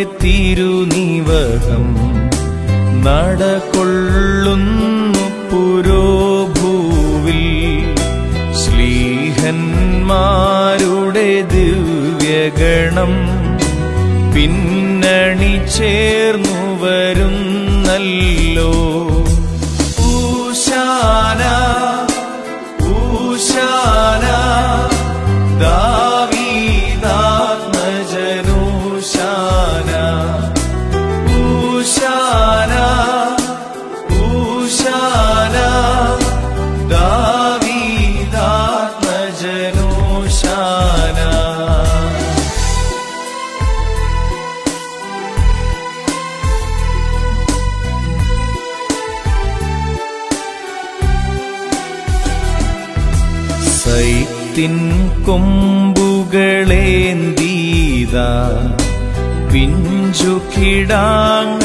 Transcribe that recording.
തിരുനിവഹം നടകൊള്ളുന്നു പുരോഭൂവിൽ ശ്ലീഹന്മാരുടെ ദിവ്യഗണം പിന്നണി ചേർന്നു വരുന്നല്ലോ ഊശാന ഊശാന ദാവീദാത്മജനൂശാന ഊശാന ഊശാന ദാവീദാത്മജനൂശാന സൈത്തിൻ കൊമ്പുകളേന്തീത പിഞ്ചു കിടാങ്ങ